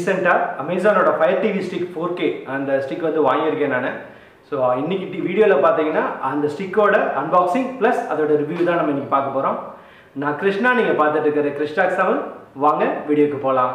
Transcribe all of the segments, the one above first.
ரீசெண்டாக அமேசானோட fire TV stick four K அந்த ஸ்டிக் வந்து வாங்கியிருக்கேன் நான் ஸோ இன்னைக்கு வீடியோவில் பார்த்தீங்கன்னா அந்த ஸ்டிக்கோட அன்பாக்சிங் ப்ளஸ் அதோட ரிவ்யூ தான் நம்ம இன்னைக்கு பார்க்க போகிறோம் நான் கிருஷ்ணா நீங்கள் பார்த்துட்டு இருக்கிற கிருஷ்ணாக் செவன் வாங்க வீடியோக்கு போகலாம்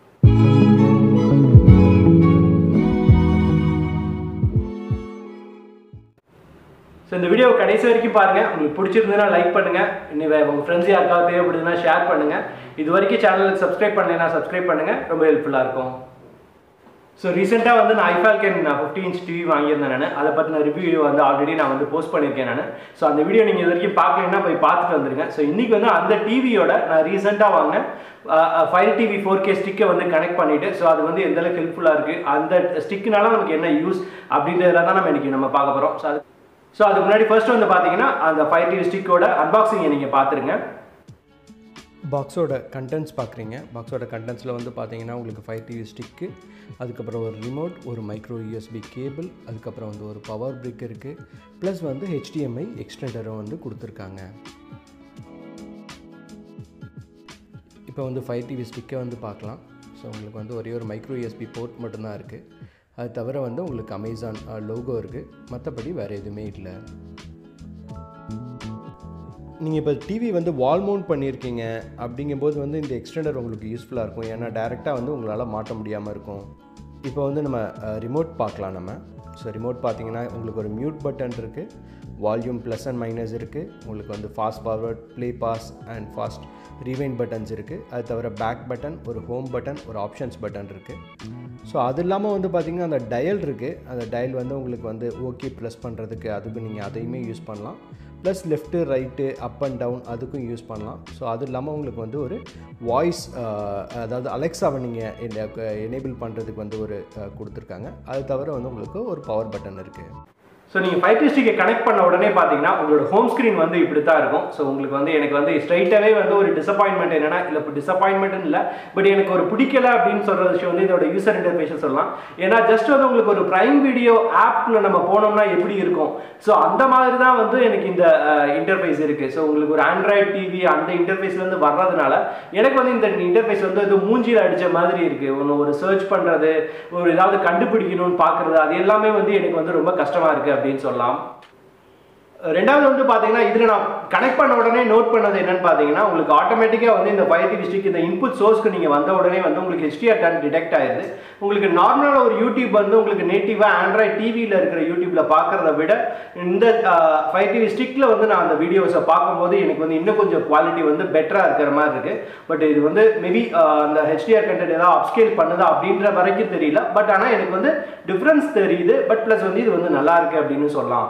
ஸோ இந்த வீடியோ கடைசி வரைக்கும் பாருங்க உங்களுக்கு பிடிச்சிருந்ததுன்னா லைக் பண்ணுங்க இன்னும் உங்க ஃப்ரெண்ட்ஸ் யாருக்காவது தேவைப்படுதுன்னா ஷேர் பண்ணுங்க இது வரைக்கும் சேனலுக்கு சப்ஸ்கிரைப் பண்ணலைன்னா சப்ஸ்கிரைப் பண்ணுங்க ரொம்ப ஹெல்ப்ஃபுல்லாக இருக்கும் ஸோ ரீசெண்டாக வந்து நான் ஐஃபால்கன் நான் ஃபிஃப்டி இன்ச் டிவி வாங்கியிருந்தேன் நான் அதை பற்றின ரிவ்யூ வந்து ஆல்ரெடி நான் வந்து போஸ்ட் பண்ணியிருக்கேன் நான் ஸோ அந்த வீடியோ நீங்கள் இது வரைக்கும் பார்க்கலன்னா போய் பார்த்துட்டு வந்துருங்க ஸோ இன்றைக்கி வந்து அந்த டிவியோட நான் ரீசெண்டாக வாங்கினேன் ஃபைவ் டிவி ஃபோர் கே ஸ்டிக்கை வந்து கனெக்ட் பண்ணிவிட்டு ஸோ அது வந்து எந்த அளவுக்கு ஹெல்ப்ஃபுல்லாக இருக்குது அந்த ஸ்டிக்னால நமக்கு என்ன யூஸ் அப்படின்றதுல தான் நம்ம இன்றைக்கி நம்ம பார்க்க போகிறோம் ஸோ அது ஸோ அதுக்கு முன்னாடி ஃபர்ஸ்ட் வந்து பார்த்தீங்கன்னா அந்த ஃபைவ் டிவி ஸ்டிக்கோட அன்பாக்சிங்கை நீங்கள் பார்த்துருங்க பாக்ஸோட கண்டென்ட்ஸ் பார்க்குறீங்க பாக்ஸோட கண்டென்ட்ஸில் வந்து பார்த்தீங்கன்னா உங்களுக்கு ஃபைவ் டிவி ஸ்டிக்கு அதுக்கப்புறம் ஒரு ரிமோட் ஒரு மைக்ரோ யூஎஸ்பி கேபிள் அதுக்கப்புறம் வந்து ஒரு பவர் பிரிக் இருக்குது ப்ளஸ் வந்து ஹெச்டிஎம்ஐ எக்ஸ்டெண்டரும் வந்து கொடுத்துருக்காங்க இப்போ வந்து ஃபைவ் டிவி ஸ்டிக்கை வந்து பார்க்கலாம் ஸோ உங்களுக்கு வந்து ஒரே ஒரு மைக்ரோ யூஎஸ்பி போர்ட் மட்டும்தான் இருக்குது அது தவிர வந்து உங்களுக்கு அமேசான் லோகோ இருக்குது மற்றபடி வேறு எதுவுமே இல்லை நீங்கள் இப்போ டிவி வந்து வால் மவுண்ட் பண்ணியிருக்கீங்க அப்படிங்கும்போது வந்து இந்த எக்ஸ்டெண்டர் உங்களுக்கு யூஸ்ஃபுல்லாக இருக்கும் ஏன்னா டேரெக்டாக வந்து உங்களால் மாட்ட முடியாமல் இருக்கும் இப்போ வந்து நம்ம ரிமோட் பார்க்கலாம் நம்ம ஸோ ரிமோட் பார்த்தீங்கன்னா உங்களுக்கு ஒரு மியூட் பட்டன் இருக்குது வால்யூம் ப்ளஸ் அண்ட் மைனஸ் இருக்குது உங்களுக்கு வந்து fast forward play pause and fast rewind buttons இருக்குது அது தவிர பேக் பட்டன் ஒரு ஹோம் பட்டன் ஒரு ஆப்ஷன்ஸ் பட்டன் இருக்குது ஸோ அது இல்லாமல் வந்து பார்த்திங்கன்னா அந்த டயல் இருக்குது அந்த டயல் வந்து உங்களுக்கு வந்து ஓகே ப்ளஸ் பண்ணுறதுக்கு அதுக்கு நீங்கள் அதையுமே யூஸ் பண்ணலாம் plus left right up and down அதுக்கும் யூஸ் பண்ணலாம் ஸோ அது இல்லாமல் உங்களுக்கு வந்து ஒரு வாய்ஸ் அதாவது அலெக்ஸாவை நீங்கள் எனேபிள் பண்ணுறதுக்கு வந்து ஒரு கொடுத்துருக்காங்க அது தவிர வந்து உங்களுக்கு ஒரு பவர் பட்டன் இருக்குது ஸோ நீங்கள் ஃபைவ் டி ஸ்டிக்கை கனெக்ட் பண்ண உடனே பார்த்தீங்கன்னா உங்களோட ஹோம் ஸ்க்ரீன் வந்து இப்படி தான் இருக்கும் ஸோ உங்களுக்கு வந்து எனக்கு வந்து ஸ்ட்ரைட்டாகவே வந்து ஒரு டிசப்பாயின்மெண்ட் என்னன்னா இல்லை இப்போ டிசப்பாயின்மெண்ட் இல்லை பட் எனக்கு ஒரு பிடிக்கல அப்படின்னு சொல்கிற விஷயம் வந்து இதோட யூசர் இன்டர்ஃபேஷன் சொல்லலாம் ஏன்னா ஜஸ்ட் வந்து உங்களுக்கு ஒரு ப்ரைம் வீடியோ ஆப்ல நம்ம போனோம்னா எப்படி இருக்கும் ஸோ அந்த மாதிரி தான் வந்து எனக்கு இந்த இன்டர்ஃபேஸ் இருக்குது ஸோ உங்களுக்கு ஒரு ஆண்ட்ராய்ட் டிவி அந்த இன்டர்ஃபேஸ்லேருந்து வர்றதுனால எனக்கு வந்து இந்த இன்டர்ஃபேஸ் வந்து இது மூஞ்சியில் அடித்த மாதிரி இருக்குது ஒன்று ஒரு சர்ச் பண்ணுறது ஒரு ஏதாவது கண்டுபிடிக்கணும்னு பார்க்குறது அது எல்லாமே வந்து எனக்கு வந்து ரொம்ப கஷ்டமாக இருக்குது அப்படின்னு சொல்லலாம் ரெண்டாவது வந்து பார்த்தீங்கன்னா இதில் நான் கனெக்ட் பண்ண உடனே நோட் பண்ணது என்னன்னு பார்த்தீங்கன்னா உங்களுக்கு ஆட்டோமேட்டிக்காக வந்து இந்த ஃபயர் டிவி ஸ்டிக் இந்த இன்புட் சோர்ஸ்க்கு நீங்கள் வந்த உடனே வந்து உங்களுக்கு ஹெச்டிஆர் டன் டிடெக்ட் ஆயிருது உங்களுக்கு நார்மலான ஒரு யூடியூப் வந்து உங்களுக்கு நேட்டிவாக ஆண்ட்ராய்ட் டிவியில் இருக்கிற யூடியூப்பில் பார்க்குறத விட இந்த ஃபயர் டிவி ஸ்டிக்கில் வந்து நான் அந்த வீடியோஸை பார்க்கும்போது எனக்கு வந்து இன்னும் கொஞ்சம் குவாலிட்டி வந்து பெட்டராக இருக்கிற மாதிரி இருக்குது பட் இது வந்து மேபி அந்த ஹெச்டிஆர் கண்டென்ட் ஏதாவது அப்ஸ்கேல் பண்ணுதா அப்படின்ற வரைக்கும் தெரியல பட் ஆனால் எனக்கு வந்து டிஃப்ரென்ஸ் தெரியுது பட் ப்ளஸ் வந்து இது வந்து நல்லா இருக்குது அப்படின்னு சொல்லலாம்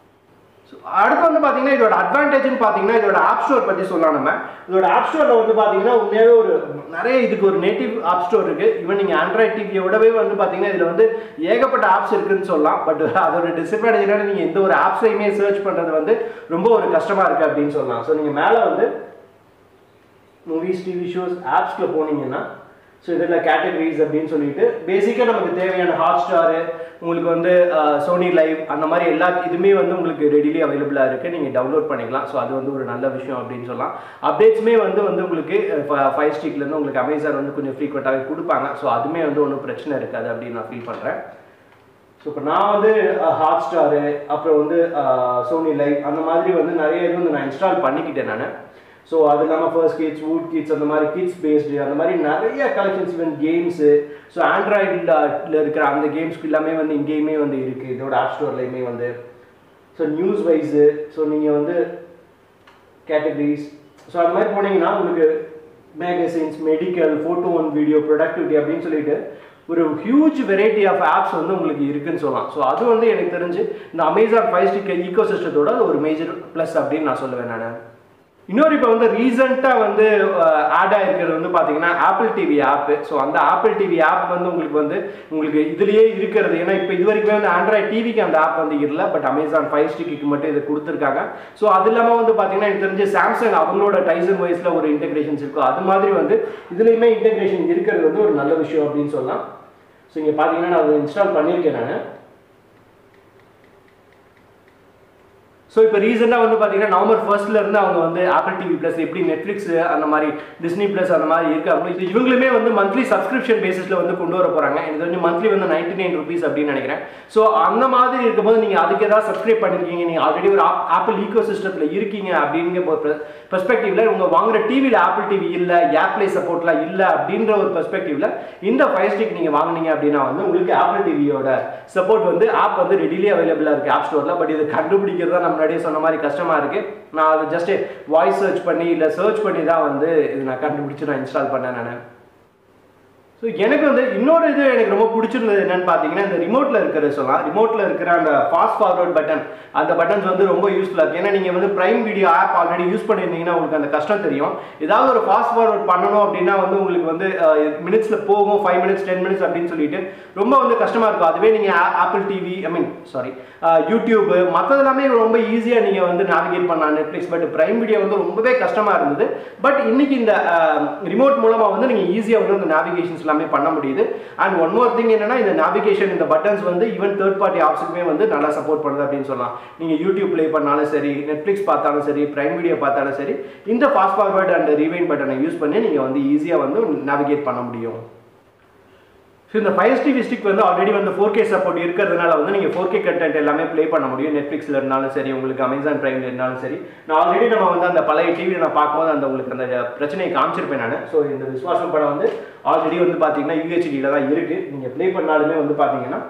அடுத்து வந்து பார்த்தீங்கன்னா இதோட அட்வான்டேஜ்னு பார்த்தீங்கன்னா இதோட ஆப் ஸ்டோர் பற்றி சொல்லலாம் நம்ம இதோட ஆப் ஸ்டோரில் வந்து பார்த்தீங்கன்னா உண்மையாகவே ஒரு நிறைய இதுக்கு ஒரு நேட்டிவ் ஆப் ஸ்டோர் இருக்குது ஈவன் நீங்கள் ஆண்ட்ராய்ட் டிவியை விடவே வந்து பார்த்தீங்கன்னா இதில் வந்து ஏகப்பட்ட ஆப்ஸ் இருக்குன்னு சொல்லலாம் பட் அதோட டிஸ்அட்வான்டேஜ் என்னன்னா நீங்கள் எந்த ஒரு ஆப்ஸையுமே சர்ச் பண்ணுறது வந்து ரொம்ப ஒரு கஷ்டமாக இருக்குது அப்படின்னு சொல்லலாம் ஸோ நீங்கள் மேலே வந்து மூவிஸ் டிவி ஷோஸ் ஆப்ஸ்கில் போனீங்கன்னா ஸோ இதில் கேட்டகரிஸ் அப்படின்னு சொல்லிட்டு பேசிக்காக நமக்கு தேவையான ஹாட் ஸ்டாரு உங்களுக்கு வந்து சோனி லைவ் அந்த மாதிரி எல்லா இதுவுமே வந்து உங்களுக்கு ரெடிலி அவைலபிளாக இருக்குது நீங்கள் டவுன்லோட் பண்ணிக்கலாம் ஸோ அது வந்து ஒரு நல்ல விஷயம் அப்படின்னு சொல்லலாம் அப்டேட்ஸுமே வந்து வந்து உங்களுக்கு ஃபைவ் ஸ்டிக்லேருந்து உங்களுக்கு அமேசான் வந்து கொஞ்சம் ஃப்ரீக்வெண்ட்டாகவே கொடுப்பாங்க ஸோ அதுவுமே வந்து ஒன்றும் பிரச்சனை இருக்காது அப்படின்னு நான் ஃபீல் பண்ணுறேன் ஸோ இப்போ நான் வந்து ஹாட் ஸ்டாரு அப்புறம் வந்து சோனி லைவ் அந்த மாதிரி வந்து நிறைய இது வந்து நான் இன்ஸ்டால் பண்ணிக்கிட்டேன் நான் ஸோ அது இல்லாமல் ஃபர்ஸ்ட் கிட்ஸ் வூட் கிட்ஸ் அந்த மாதிரி கிட்ஸ் பேஸ்டு அந்த மாதிரி நிறைய கலெக்ஷன்ஸ் ஈவன் கேம்ஸு ஸோ ஆண்ட்ராய்டில் இருக்கிற அந்த கேம்ஸ்க்கு எல்லாமே வந்து இங்கேயுமே வந்து இருக்குது இதோட ஆப் ஸ்டோர்லேயுமே வந்து ஸோ நியூஸ் வைஸு ஸோ நீங்கள் வந்து கேட்டகரிஸ் ஸோ அந்த மாதிரி போனீங்கன்னா உங்களுக்கு magazines medical photo one video productivity அப்படின்னு சொல்லிட்டு ஒரு ஹியூஜ் வெரைட்டி ஆஃப் ஆப்ஸ் வந்து உங்களுக்கு இருக்குன்னு சொல்லலாம் ஸோ அது வந்து எனக்கு தெரிஞ்சு இந்த அமேசான் ஃபைவ் ஸ்டிக் ஈகோ சிஸ்டத்தோட ஒரு மேஜர் ப்ளஸ் அப்படின்னு நான் சொல்லுவேன் நான் இன்னொரு இப்போ வந்து ரீசெண்டாக வந்து ஆட் ஆகிருக்கிறது வந்து பார்த்தீங்கன்னா ஆப்பிள் டிவி ஆப்பு ஸோ அந்த ஆப்பிள் டிவி ஆப் வந்து உங்களுக்கு வந்து உங்களுக்கு இதுலேயே இருக்கிறது ஏன்னா இப்போ இது வரைக்குமே வந்து ஆண்ட்ராய்ட் டிவிக்கு அந்த ஆப் வந்து இல்லை பட் அமேசான் ஃபைவ் ஸ்டிக்கு மட்டும் இதை கொடுத்துருக்காங்க ஸோ அது இல்லாமல் வந்து பார்த்தீங்கன்னா எனக்கு தெரிஞ்சு சாம்சங் அவங்களோட டைசன் வைஸில் ஒரு இன்டெகிரேஷன்ஸ் இருக்கும் அது மாதிரி வந்து இதுலேயுமே இன்டெகிரேஷன் இருக்கிறது வந்து ஒரு நல்ல விஷயம் அப்படின்னு சொல்லலாம் ஸோ இங்கே பார்த்தீங்கன்னா நான் அதை இன்ஸ்டால் பண்ணியிருக்கேன் நான் ஸோ இப்போ ரீசெண்டாக வந்து பார்த்தீங்கன்னா நவம்பர் ஃபர்ஸ்ட்ல இருந்து அவங்க வந்து ஆப்பிள் டிவி ப்ளஸ் எப்படி நெட்ஃப்ளிக்ஸ் அந்த மாதிரி டிஸ்னி ப்ளஸ் அந்த மாதிரி இருக்காங்க இது இவங்களுமே வந்து மந்த்லி சப்ஸ்கிரிப்ஷன் பேசிஸில் வந்து கொண்டு வர போகிறாங்க எனக்கு தெரிஞ்சு மந்த்லி வந்து நைன்டி நைன் ருபீஸ் அப்படின்னு நினைக்கிறேன் ஸோ அந்த மாதிரி இருக்கும்போது நீங்கள் அதுக்கு ஏதாவது சப்ஸ்கிரைப் பண்ணிருக்கீங்க நீங்கள் ஆல்ரெடி ஒரு ஆப்பிள் ஈகோ சிஸ்டத்தில் இருக்கீங்க அப்படிங்கிற பெர்ஸ்பெக்டிவ்ல உங்க வாங்குற டிவியில் ஆப்பிள் டிவி இல்லை ஏப்ளே சப்போர்ட்லாம் இல்லை அப்படின்ற ஒரு பெர்ஸ்பெக்டிவ்ல இந்த ஃபயர் ஸ்டிக் நீங்கள் வாங்குனீங்க அப்படின்னா வந்து உங்களுக்கு ஆப்பிள் டிவியோட சப்போர்ட் வந்து ஆப் வந்து ரெடிலி அவைலபிளாக இருக்குது ஆப் ஸ்டோரில் பட் இது கண்டுபிடிக்கிறது தான் நம்ம முன்னாடியே சொன்ன மாதிரி கஷ்டமாக இருக்குது நான் அது ஜஸ்ட் வாய்ஸ் சர்ச் பண்ணி இல்லை சர்ச் பண்ணி தான் வந்து இது நான் கண்டுபிடிச்சு நான் இன்ஸ்டால் பண்ணேன் நான் ஸோ எனக்கு வந்து இன்னொரு இது எனக்கு ரொம்ப பிடிச்சிருந்தது என்னன்னு பார்த்தீங்கன்னா இந்த ரிமோட்டில் இருக்கிறது சொல்லலாம் ரிமோட்டில் இருக்கிற அந்த ஃபாஸ்ட் ஃபார்வர்ட் பட்டன் அந்த பட்டன்ஸ் வந்து ரொம்ப யூஸ்ஃபுல்லாக இருக்குது ஏன்னா நீங்கள் வந்து Prime video app already use பண்ணியிருந்தீங்கன்னா உங்களுக்கு அந்த கஷ்டம் தெரியும் ஏதாவது ஒரு ஃபாஸ்ட் ஃபார்வர்ட் பண்ணணும் அப்படின்னா வந்து உங்களுக்கு வந்து மினிட்ஸில் போகும் ஃபைவ் மினிட்ஸ் டென் மினிட்ஸ் அப்படின்னு சொல்லிட்டு ரொம்ப வந்து கஷ்டமாக இருக்கும் அதுவே நீங்கள் Apple TV I mean sorry YouTube மற்றதெல்லாமே ரொம்ப ஈஸியாக நீங்கள் வந்து நேவிகேட் பண்ணலாம் நெட்ஃப்ளிக்ஸ் பட் ப்ரைம் வீடியோ வந்து ரொம்பவே கஷ்டமாக இருந்தது பட் இன்னைக்கு இந்த ரிமோட் மூலமாக வந்து நீங்கள் ஈஸியாக வந்து அந்த நேவிகேஷன்ஸ் எல்லாமே பண்ண முடியுது அண்ட் ஒன் மோர் திங் என்னன்னா இந்த நேவிகேஷன் இந்த பட்டன்ஸ் வந்து ஈவன் தேர்ட் பார்ட்டி ஆப்ஸுக்குமே வந்து நல்லா சப்போர்ட் பண்ணுது அப்படின்னு சொல்லலாம் நீங்கள் யூடியூப் ப்ளே பண்ணாலும் சரி நெட்ஃப்ளிக்ஸ் பார்த்தாலும் சரி ப்ரைம் வீடியோ பார்த்தாலும் சரி இந்த ஃபாஸ்ட் ஃபார்வர்ட் அண்ட் ரீவைன் பட்டனை யூஸ் பண்ணி நீங்கள் வந்து ஈஸியாக வந்து நேவிகேட் பண்ண முடியும் ஸோ இந்த ஃபயர் டிவி ஸ்டிக் வந்து ஆல்ரெடி வந்து ஃபோர் கே சப்போர்ட் இருக்கிறதுனால வந்து நீங்கள் ஃபோர் கே கண்டென்ட் எல்லாமே ப்ளே பண்ண முடியும் நெட்ஃப்ளிக்ஸில் இருந்தாலும் சரி உங்களுக்கு அமேசான் ப்ரைமில் இருந்தாலும் சரி நான் ஆல்ரெடி நம்ம வந்து அந்த பழைய டிவியில் நான் பார்க்கும்போது அந்த உங்களுக்கு அந்த பிரச்சனையை காமிச்சிருப்பேன் நான் ஸோ இந்த விஸ்வாசம் படம் வந்து ஆல்ரெடி வந்து பார்த்தீங்கன்னா யூஹெச்டியில் தான் இருக்குது நீங்கள் ப்ளே பண்ணாலுமே வந்து பார்த்தீங்கன்னா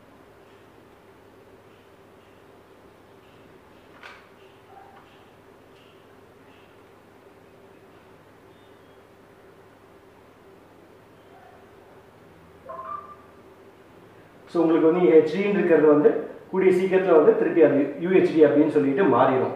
ஸோ உங்களுக்கு வந்து ஹெச்டின்னு இருக்கிறது வந்து கூடிய சீக்கிரத்தில் வந்து திருப்பி அது யூஹெச்டி அப்படின்னு சொல்லிட்டு மாறிடும்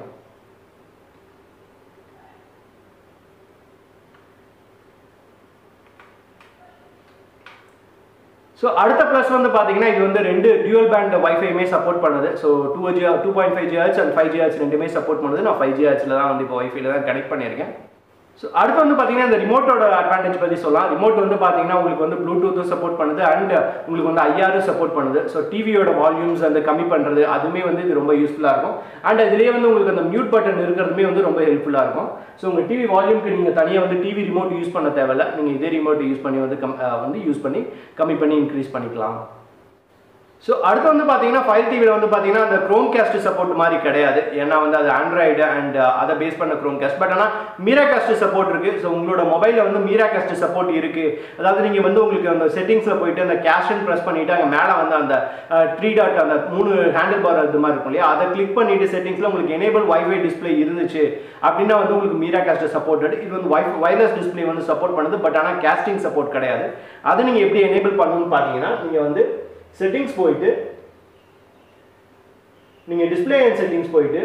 ஸோ அடுத்த ப்ளஸ் வந்து பார்த்தீங்கன்னா இது வந்து ரெண்டு டியூவல் பேண்ட் வைஃபையுமே சப்போர்ட் பண்ணுது so two G two point five GH and five GH ரெண்டுமே சப்போர்ட் பண்ணுது நான் ஃபைவ் ஜிஹெச்சில் தான் வந்து இப்போ வைஃபைல தான் கனெக்ட் பண்ணியிருக்கேன் ஸோ அடுத்து வந்து பார்த்தீங்கன்னா இந்த ரிமோட்டோட அட்வான்டேஜ் பற்றி சொல்லலாம் ரிமோட் வந்து பார்த்தீங்கன்னா உங்களுக்கு வந்து ப்ளூடூத்தும் சப்போர்ட் பண்ணுது அண்ட் உங்களுக்கு வந்து ஐஆரும் சப்போர்ட் பண்ணுது ஸோ டிவியோட வால்யூம்ஸ் அந்த கம்மி பண்ணுறது அதுவுமே வந்து இது ரொம்ப யூஸ்ஃபுல்லாக இருக்கும் அண்ட் இதுலேயே வந்து உங்களுக்கு அந்த மியூட் பட்டன் இருக்கிறதுமே வந்து ரொம்ப ஹெல்ப்ஃபுல்லாக இருக்கும் ஸோ உங்கள் டிவி வால்யூம்க்கு நீங்கள் தனியாக வந்து டிவி ரிமோட் யூஸ் பண்ண தேவையில்ல நீங்கள் இதே ரிமோட் யூஸ் பண்ணி வந்து கம் வந்து யூஸ் பண்ணி கம்மி பண்ணி இன்க்ரீஸ் பண்ணிக்கலாம் ஸோ அடுத்து வந்து பார்த்தீங்கன்னா ஃபயர் டிவியில் வந்து பார்த்தீங்கன்னா அந்த க்ரோம் கேஸ்ட் சப்போர்ட் மாதிரி கிடையாது ஏன்னா வந்து அது ஆண்ட்ராய்டு அண்ட் அதை பேஸ் பண்ண க்ரோம் கேஸ்ட் பட் ஆனால் மீரா கேஸ்ட் சப்போர்ட் இருக்குது ஸோ உங்களோட மொபைலில் வந்து மீரா கேஸ்ட் சப்போர்ட் இருக்குது அதாவது நீங்கள் வந்து உங்களுக்கு அந்த செட்டிங்ஸில் போயிட்டு அந்த கேஷன் ப்ரெஸ் பண்ணிவிட்டு அங்கே மேலே வந்து அந்த த்ரீ டாட் அந்த மூணு ஹேண்டில் பார் அது மாதிரி இருக்கும் இல்லையா அதை கிளிக் பண்ணிட்டு செட்டிங்ஸில் உங்களுக்கு எனேபிள் வைஃபை டிஸ்பிளே இருந்துச்சு அப்படின்னா வந்து உங்களுக்கு மீரா கேஸ்ட் சப்போர்ட்டட் இது வந்து வைஃப் வயர்லெஸ் டிஸ்பிளே வந்து சப்போர்ட் பண்ணுது பட் ஆனால் கேஸ்டிங் சப்போர்ட் கிடையாது அது நீங்கள் எப்படி எனேபிள் பண்ணணும்னு பார்த்தீங்கன்னா நீங்கள் வந்து செட்டிங்ஸ் போயிட்டு நீங்கள் டிஸ்பிளே அண்ட் செட்டிங்ஸ் போயிட்டு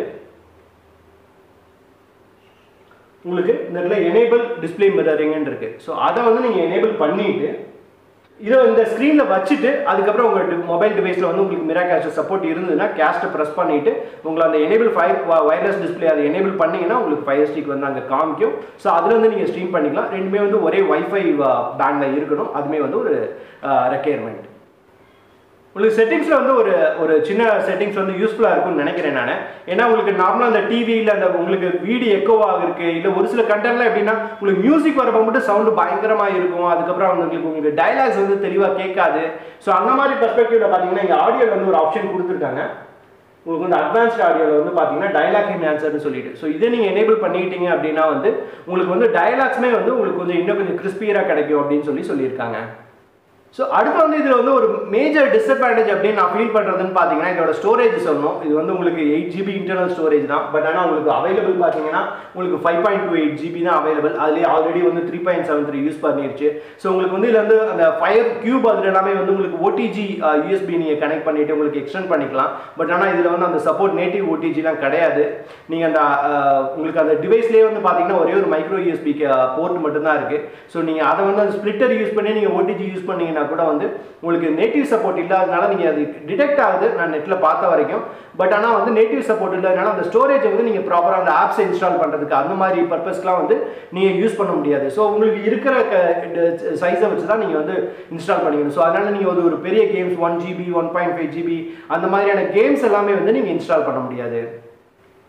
உங்களுக்கு இந்த இடத்துல எனேபிள் டிஸ்பிளே மிரரிங்னு இருக்கு ஸோ அதை வந்து நீங்கள் எனேபிள் பண்ணிட்டு இதை இந்த ஸ்க்ரீனில் வச்சுட்டு அதுக்கப்புறம் உங்கள் மொபைல் டிவைஸில் வந்து உங்களுக்கு மிரா கேஸ்ட் சப்போர்ட் இருந்ததுன்னா கேஸ்ட்டை ப்ரெஸ் பண்ணிட்டு உங்களை அந்த எனேபிள் ஃபைவ் வயர்லெஸ் டிஸ்பிளே அதை எனேபிள் பண்ணீங்கன்னா உங்களுக்கு ஃபைவ் ஸ்டிக் வந்து அங்கே காமிக்கும் ஸோ அதில் வந்து நீங்கள் ஸ்ட்ரீம் பண்ணிக்கலாம் ரெண்டுமே வந்து ஒரே வைஃபை பேண்டில் இருக்கணும் அதுவுமே வந்து ஒரு ரெக்கையர்மெண்ட் உங்களுக்கு செட்டிங்ஸில் வந்து ஒரு ஒரு சின்ன செட்டிங்ஸ் வந்து யூஸ்ஃபுல்லாக இருக்கும்னு நினைக்கிறேன் நான் ஏன்னா உங்களுக்கு நார்மலாக அந்த டிவியில் அந்த உங்களுக்கு வீடியோ எக்கோவாக இருக்குது இல்லை ஒரு சில கண்டென்ட்லாம் எப்படின்னா உங்களுக்கு மியூசிக் வரப்போ மட்டும் சவுண்டு பயங்கரமாக இருக்கும் அதுக்கப்புறம் உங்களுக்கு உங்களுக்கு டைலாக்ஸ் வந்து தெளிவாக கேட்காது ஸோ அந்த மாதிரி பெர்ஸ்பெக்டிவ்ல பார்த்தீங்கன்னா இங்கே ஆடியோவில் வந்து ஒரு ஆப்ஷன் கொடுத்துருக்காங்க உங்களுக்கு வந்து அட்வான்ஸ்ட் ஆடியோவில் வந்து பார்த்தீங்கன்னா டைலாக் என்ஹான்சர்னு சொல்லிட்டு ஸோ இதை நீங்கள் எனேபிள் பண்ணிக்கிட்டீங்க அப்படின்னா வந்து உங்களுக்கு வந்து டைலாக்ஸ்மே வந்து உங்களுக்கு கொஞ்சம் இன்னும் கொஞ்சம் கிறிஸ்பியராக கிடைக்கும் அப்படின்னு சொல்லி சொல்லியிருக்காங்க ஸோ அடுத்து வந்து இதில் வந்து ஒரு மேஜர் டிஸ்அட்வான்டேஜ் அப்படின்னு நான் ஃபீல் பண்ணுறதுன்னு பார்த்தீங்கன்னா இதோட ஸ்டோரேஜ் சொல்லணும் இது வந்து உங்களுக்கு எயிட் ஜிபி இன்டர்னல் ஸ்டோரேஜ் தான் பட் ஆனால் உங்களுக்கு அவைலபிள் பார்த்தீங்கன்னா உங்களுக்கு five point two eight GB தான் அவைலபிள் அதுலேயே ஆல்ரெடி வந்து three point seven three use பண்ணிருச்சு ஸோ உங்களுக்கு வந்து இதில் வந்து அந்த ஃபயர் கியூப் அதில் எல்லாமே வந்து உங்களுக்கு ஓடிஜி யூஎஸ்பி நீங்கள் கனெக்ட் பண்ணிட்டு உங்களுக்கு எக்ஸ்டெண்ட் பண்ணிக்கலாம் பட் ஆனால் இதில் வந்து அந்த சப்போர்ட் நேட்டிவ் ஓடிஜிலாம் கிடையாது நீங்கள் அந்த உங்களுக்கு அந்த டிவைஸ்லேயே வந்து பார்த்தீங்கன்னா ஒரே ஒரு மைக்ரோ யூஎஸ்பி போர்ட் மட்டும்தான் இருக்குது ஸோ நீங்கள் அதை வந்து அந்த ஸ்ப்ளிட்டர் யூஸ் பண்ணி நீங்கள் ஓடிஜி யூஸ் பண்ணீங்கன்னா கூட வந்து உங்களுக்கு நேட்டிவ் சப்போர்ட் இல்லாதனால நீங்கள் அது டிடெக்ட் ஆகுது நான் நெட்டில் பார்த்த வரைக்கும் பட் ஆனால் வந்து நேட்டிவ் சப்போர்ட் இல்லாதனால அந்த ஸ்டோரேஜை வந்து நீங்கள் ப்ராப்பராக அந்த ஆப்ஸை இன்ஸ்டால் பண்ணுறதுக்கு அந்த மாதிரி பர்பஸ்க்குலாம் வந்து நீங்கள் யூஸ் பண்ண முடியாது ஸோ உங்களுக்கு இருக்கிற சைஸை வச்சு தான் நீங்கள் வந்து இன்ஸ்டால் பண்ணிக்கணும் ஸோ அதனால் நீங்கள் வந்து ஒரு பெரிய games one GB one point five GB அந்த மாதிரியான கேம்ஸ் எல்லாமே வந்து நீங்கள் இன்ஸ்டால் பண்ண முடியாது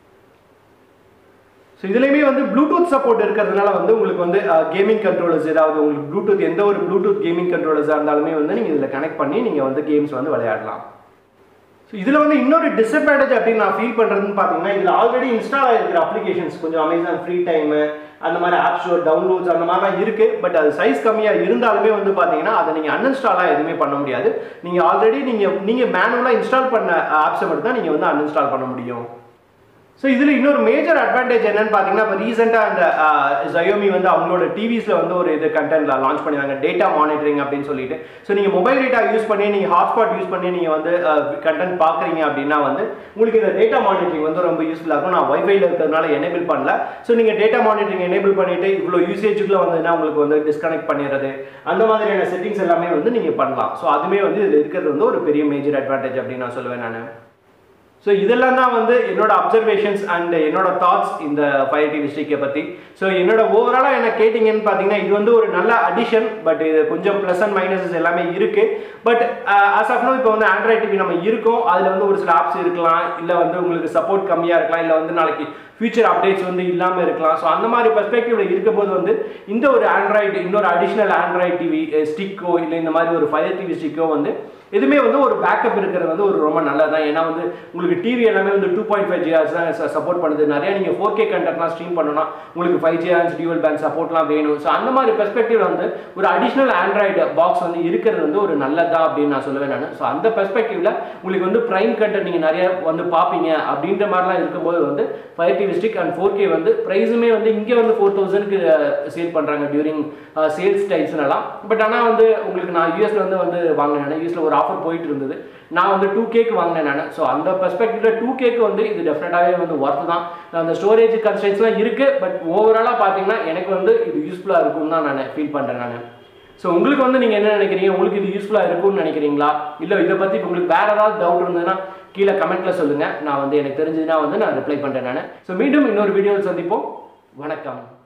ஸோ இதுலேயுமே வந்து ப்ளூடூத் சப்போர்ட் இருக்கிறதுனால வந்து உங்களுக்கு வந்து கேமிங் கண்ட்ரோலர்ஸ் ஏதாவது உங்களுக்கு ப்ளூடூத் எந்த ஒரு ப்ளூடூத் கேமிங் கண்ட்ரோலர்ஸாக இருந்தாலுமே வந்து நீங்கள் இதில் கனெக்ட் பண்ணி நீங்கள் வந்து கேம்ஸ் வந்து விளையாடலாம் ஸோ இதில் வந்து இன்னொரு டிஸ்அட்வான்டேஜ் அப்படின்னு நான் ஃபீல் பண்ணுறதுன்னு பார்த்தீங்கன்னா இதில் ஆல்ரெடி இன்ஸ்டால் ஆகிருக்கிற அப்ளிகேஷன்ஸ் கொஞ்சம் அமேசான் ஃப்ரீ டைமு அந்த மாதிரி ஆப் ஸ்டோர் டவுன்லோட்ஸ் அந்த மாதிரிலாம் இருக்குது பட் அது சைஸ் கம்மியாக இருந்தாலுமே வந்து பார்த்தீங்கன்னா அதை நீங்கள் அன்இன்ஸ்டாலாக எதுவுமே பண்ண முடியாது நீங்கள் ஆல்ரெடி நீங்கள் நீங்கள் மேனுவலாக இன்ஸ்டால் பண்ண ஆப்ஸை மட்டும் தான் நீங்கள் வந்து அன்இன்ஸ்டால் பண்ண முடியும் ஸோ இதில் இன்னொரு மேஜர் அட்வான்டேஜ் என்னன்னு பார்த்தீங்கன்னா இப்போ ரீசெண்டாக அந்த ஜயோமி வந்து அவங்களோட டிவிஸில் வந்து ஒரு இது கண்டென்ட்ல லான்ச் பண்ணிருந்தாங்க டேட்டா மானிட்டரிங் அப்படின்னு சொல்லிட்டு ஸோ நீங்கள் மொபைல் டேட்டா யூஸ் பண்ணி நீங்கள் ஹாட்ஸ்பாட் யூஸ் பண்ணி நீங்கள் வந்து கண்டென்ட் பார்க்குறீங்க அப்படின்னா வந்து உங்களுக்கு இந்த டேட்டா மானிட்டரிங் வந்து ரொம்ப யூஸ்ஃபுல்லாக இருக்கும் நான் ஒய்ஃபைல இருக்கிறதுனால எனேபிள் பண்ணல ஸோ நீங்கள் டேட்டா மானிட்டரிங் எனேபிள் பண்ணிட்டு இவ்வளோ யூசேஜுக்குள்ள வந்துன்னா உங்களுக்கு வந்து டிஸ்கனெக்ட் பண்ணிடுறது அந்த மாதிரியான செட்டிங்ஸ் எல்லாமே வந்து நீங்கள் பண்ணலாம் ஸோ அதுவுமே வந்து இதில் இருக்கிறது வந்து ஒரு பெரிய மேஜர் அட்வான்டேஜ் அப்படின்னு நான் சொல்லுவேன் நான் ஸோ இதெல்லாம் தான் வந்து என்னோட அப்சர்வேஷன்ஸ் அண்ட் என்னோட தாட்ஸ் இந்த ஃபயர் டிவி ஸ்டிக்கை பற்றி ஸோ என்னோட ஓவராலாக என்ன கேட்டிங்கன்னு பார்த்தீங்கன்னா இது வந்து ஒரு நல்ல அடிஷன் பட் இது கொஞ்சம் ப்ளஸ் அண்ட் மைனஸஸ் எல்லாமே இருக்குது பட் ஆஸ் ஆஃப் நோ இப்போ வந்து ஆண்ட்ராய்ட் டிவி நம்ம இருக்கோம் அதில் வந்து ஒரு சில ஆப்ஸ் இருக்கலாம் இல்லை வந்து உங்களுக்கு சப்போர்ட் கம்மியாக இருக்கலாம் இல்லை வந்து நாளைக்கு ஃபியூச்சர் அப்டேட்ஸ் வந்து இல்லாமல் இருக்கலாம் ஸோ அந்த மாதிரி பெர்ஸ்பெக்டிவ்ல இருக்கும்போது வந்து இந்த ஒரு ஆண்ட்ராய்டு இன்னொரு அடிஷ்னல் ஆண்ட்ராய்டு டிவி ஸ்டிக்கோ இல்லை இந்த மாதிரி ஒரு ஃபயர் டிவி ஸ்டிக்கோ வந்து எதுவுமே வந்து ஒரு பேக்கப் இருக்கிறது வந்து ஒரு ரொம்ப நல்லது தான் ஏன்னா வந்து உங்களுக்கு டிவி எல்லாமே வந்து டூ பாயிண்ட் ஃபைவ் ஜிஆர்ஸ் தான் சப்போர்ட் பண்ணுது நிறைய நீங்கள் ஃபோர் கே கண்டென்ட்லாம் ஸ்ட்ரீம் பண்ணணும்னா உங்களுக்கு ஃபைவ் ஜிஆர்ஸ் டியூவல் பேண்ட் சப்போர்ட்லாம் வேணும் ஸோ அந்த மாதிரி பெர்ஸ்பெக்டிவ் வந்து ஒரு அடிஷ்னல் ஆண்ட்ராய்டு பாக்ஸ் வந்து இருக்கிறது வந்து ஒரு நல்லதா அப்படின்னு நான் சொல்லுவேன் நான் ஸோ அந்த பெர்ஸ்பெக்டிவ்ல உங்களுக்கு வந்து ப்ரைம் கண்டென்ட் நீங்கள் நிறைய வந்து பார்ப்பீங்க அப்படின்ற மாதிரிலாம் இருக்கும்போது வந்து fire TV stick and four K வந்து ப்ரைஸுமே வந்து இங்கே வந்து ஃபோர் தௌசண்ட்க்கு சேல் பண்ணுறாங்க டியூரிங் சேல்ஸ் டைம்ஸ்னலாம் பட் ஆனால் வந்து உங்களுக்கு நான் யூஎஸ்ல வந்து வந்து வாங்கினேன் யூஎஸ்ல ஒரு ஆஃபர் போயிட்டு இருந்தது நான் வந்து டூ கேக்கு வாங்கினேன் நான் ஸோ அந்த பெர்ஸ்பெக்டிவ்ல டூ கேக்கு வந்து இது டெஃபினட்டாகவே வந்து ஒர்த்து தான் அந்த ஸ்டோரேஜ் கன்ஸ்டன்ஸ்லாம் இருக்குது பட் ஓவராலாக பார்த்தீங்கன்னா எனக்கு வந்து இது யூஸ்ஃபுல்லாக இருக்கும்னு தான் நான் ஃபீல் பண்ணுறேன் நான் ஸோ உங்களுக்கு வந்து நீங்கள் என்ன நினைக்கிறீங்க உங்களுக்கு இது யூஸ்ஃபுல்லாக இருக்கும்னு நினைக்கிறீங்களா இல்லை இதை பற்றி இப்போ உங்களுக்கு வேறு ஏதாவது டவுட் இருந்ததுன்னா கீழே கமெண்ட்டில் சொல்லுங்கள் நான் வந்து எனக்கு தெரிஞ்சதுன்னா வந்து நான் ரிப்ளை பண்ணுறேன் நான் ஸோ மீண்டும் இன்னொரு வீடியோவில் சந்திப்போம் வணக்கம்